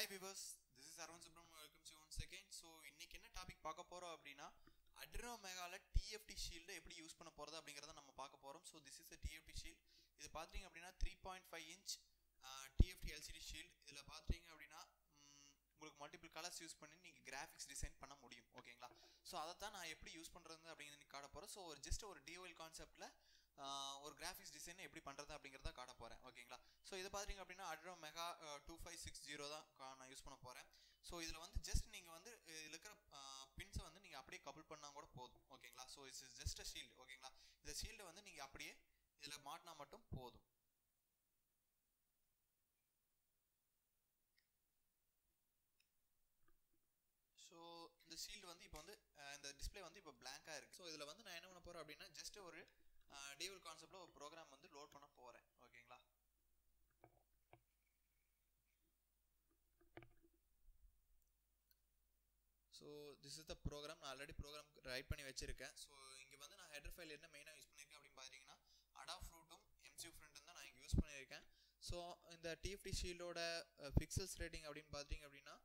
hi viewers this is Aravan Subramaniam welcome to one second so இன்னைக்கு என்ன topic பார்க்க போகிறோம் அப்படின்னா அட்ரோ மெகால டிஎஃப்டி ஷீல்டு எப்படி யூஸ் பண்ண போகிறது அப்படிங்கிறத நம்ம பார்க்க போகிறோம் so this is a TFT shield இது பார்த்தீங்க அப்படின்னா three point five inch TFT LCD shield இதில் பார்த்தீங்க அப்படின்னா ம், உங்களுக்கு மல்டிபிள் கலர்ஸ் யூஸ் பண்ணி நீங்கள் கிராஃபிக்ஸ் டிசைன் பண்ண முடியும் ஓகேங்களா ஸோ அதை தான் நான் எப்படி யூஸ் பண்ணுறது அப்படிங்கிறது காட்ட போகிறேன் ஸோ ஒரு ஜஸ்ட் ஒரு டிஓஎல் கான்செப்ட்டில் ஒரு கிராஃபிக்ஸ் டிசைன் எப்படி பண்ணுறது அப்படிங்கிறத காட்ட போகிறேன் ஓகேங்களா ஸோ இது பார்த்தீங்க அப்படின்னா அட்ரோ mega two five six zero தான் கா- நான் யூஸ் பண்ண போகிறேன் ஸோ இதில் வந்து ஜஸ்ட் நீங்கள் வந்து இதில் இருக்கிற பின்ஸை வந்து நீங்கள் அப்படியே கபுள் பண்ணால் கூட போதும் ஓகேங்களா so it's is just a shield ஓகேங்களா இந்த ஷீல்டை வந்து நீங்கள் அப்படியே இதில் மாட்டினா மட்டும் போதும் ஸோ இந்த ஷீல்டு வந்து இப்போ வந்து அஹ், இந்த டிஸ்ப்ளே வந்து இப்போ பிளாங்காக இருக்குது ஸோ இதில் வந்து நான் என்ன பண்ண போகிறேன் அப்படின்னா ஜஸ்ட் ஒரு டிவல் கான்செப்டில் ஒரு ப்ரோக்ராம் வந்து லோட் பண்ண போகிறேன் ஓகேங்களா so this is the program நான் ஆல்ரெடி ப்ரோக்ராம் ரைட் பண்ணி வச்சிருக்கேன் ஸோ இங்கே வந்து நான் ஹெடர் ஃபைல் என்ன மெயினாக யூஸ் பண்ணியிருக்கேன் அப்படின்னு பார்த்தீங்கன்னா அடா ஃப்ரூட்டும் எம்சி ஃப்ரண்ட்டும் தான் நான் இங்கே யூஸ் பண்ணியிருக்கேன் ஸோ இந்த டிஎஃப்டி ஷீல்டோட பிக்சல்ஸ் ரேட்டிங் அப்படின்னு பார்த்தீங்க அப்படின்னா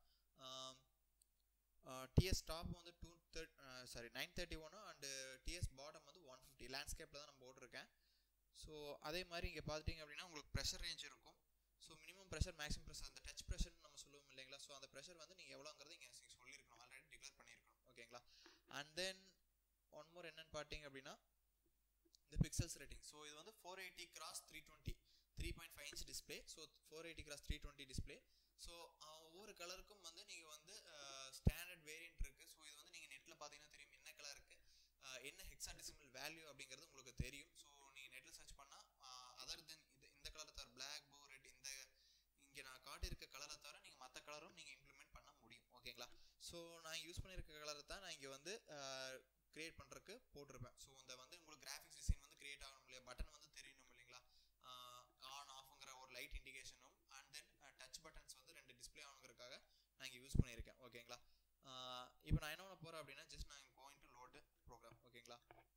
டிஎஸ் டாப் வந்து two third sorry nine thirty ஒன்று அண்டு டிஎஸ் பாட்டம் வந்து ஒன் ஃபிஃப்டி லேண்ட்ஸ்கேப்பில் தான் நான் போட்டிருக்கேன் ஸோ அதே மாதிரி இங்கே பார்த்துட்டிங்க அப்படின்னா உங்களுக்கு ப்ரெஷர் ரேஞ்ச் இருக்கும் so minimum pressure maximum pressure அந்த டச் ப்ரெஷர்னு நம்ம சொல்லுவோம் இல்லைங்களா ஸோ அந்த ப்ரெஷர் வந்து நீங்கள் எவ்வளோங்கிறது இங்கே சொல்லியிருக்கணும் ஆல்ரெடி டிக்ளேர் பண்ணியிருக்கணும் ஓகேங்களா அண்ட் தென் ஒன் மோர் என்னன்னு பார்த்தீங்க அப்படின்னா இந்த பிக்சல்ஸ் ரேட்டிங் ஸோ இது வந்து four eighty cross three twenty three point five inch display so four eighty cross three twenty display so ஒவ்வொரு கலருக்கும் வந்து நீங்கள் வந்து ஸ்டாண்டர்ட் வேரியன்ட் இருக்குது ஸோ இது வந்து நீங்கள் நெட்டில் பார்த்தீங்கன்னா தெரியும் என்ன கலர் இருக்குது என்ன ஹெக்ஸாடெசிமல் வேல்யூ அப்படிங்கிறது உங்களுக்கு தெரியும் ஸோ நீங்கள் நெட்டில் சர்ச் பண்ணால் அதர் தென் இது இந்த கலரை தவிர பிளாக் ப்ளூ ரெட் இந்த இங்கே நான் காட்டியிருக்க கலரை தவிர நீங்கள் மற்ற கலரும் நீங்கள் இம்ப்ளிமெண்ட் பண்ண முடியும் ஓகேங்களா ஸோ நான் யூஸ் பண்ணியிருக்க கலரை தான் நான் இங்கே வந்து கிரியேட் பண்ணுறதுக்கு போட்டிருப்பேன் ஸோ அந்த வந்து உங்களுக்கு கிராஃபிக்ஸ் டிசைன் வந்து கிரியேட் ஆகணும் இல்லையா பட்டன் வந்து தெரியணும் இல்லைங்களா ஆன் ஆஃப்ங்கிற ஒரு லைட் இண்டிகேஷனும் அண்ட் தென் டச் பட்டன்ஸ் வந்து ரெண்டு டிஸ்ப்ளே ஆகணுங்கிறதுக்காக நான் இங்கே யூஸ் பண்ணியிருக்கேன் ஓகேங்களா இப்போ நான் என்ன பண்ண போகிறேன் அப்படின்னா ஜஸ்ட் நான் கோயிங் டு லோடு ப்ரோக்ராம் ஓகேங்களா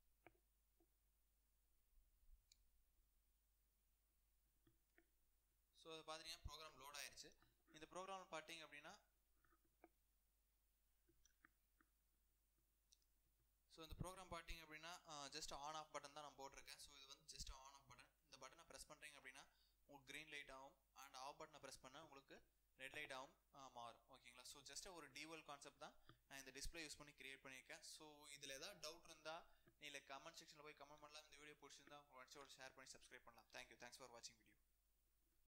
ஸோ அது பார்த்தீங்கன்னா ப்ரோக்ராம் லோட் ஆயிருச்சு இந்த ப்ரோக்ராம் பார்த்தீங்க அப்படின்னா ஸோ இந்த ப்ரோக்ராம் பார்த்தீங்க அப்படின்னா ஜஸ்ட் ஆன் ஆஃப் பட்டன் தான் நான் போட்டிருக்கேன் ஸோ இது வந்து ஜஸ்ட் ஆன் ஆஃப் பட்டன் இந்த பட்டனை ப்ரெஸ் பண்ணுறீங்க அப்படின்னா உங்களுக்கு க்ரீன் லைட் ஆகும் அண்ட் ஆஃப் பட்டனை ப்ரெஸ் பண்ணால் உங்களுக்கு ரெட் லைட் ஆகும் ஆ, மாறும் ஓகேங்களா ஸோ ஜஸ்ட் ஒரு டிவல் கான்செப்ட் தான் நான் இந்த டிஸ்ப்ளே யூஸ் பண்ணி கிரியேட் பண்ணியிருக்கேன் ஸோ இதில் ஏதாவது டவுட் இருந்தால் நீங்கள் கமெண்ட் செக்ஷனில் போய் கமெண்ட் பண்ணலாம் இந்த வீடியோ பிடிச்சிருந்தா உங்கள் ஃப்ரெண்ட்ஸோட ஷேர் பண்ணி சப்ஸ்கிரைப் பண்ணலாம் தேங்க்யூ தேங்க்ஸ் ஃபார் வாட்சிங் வீடியோ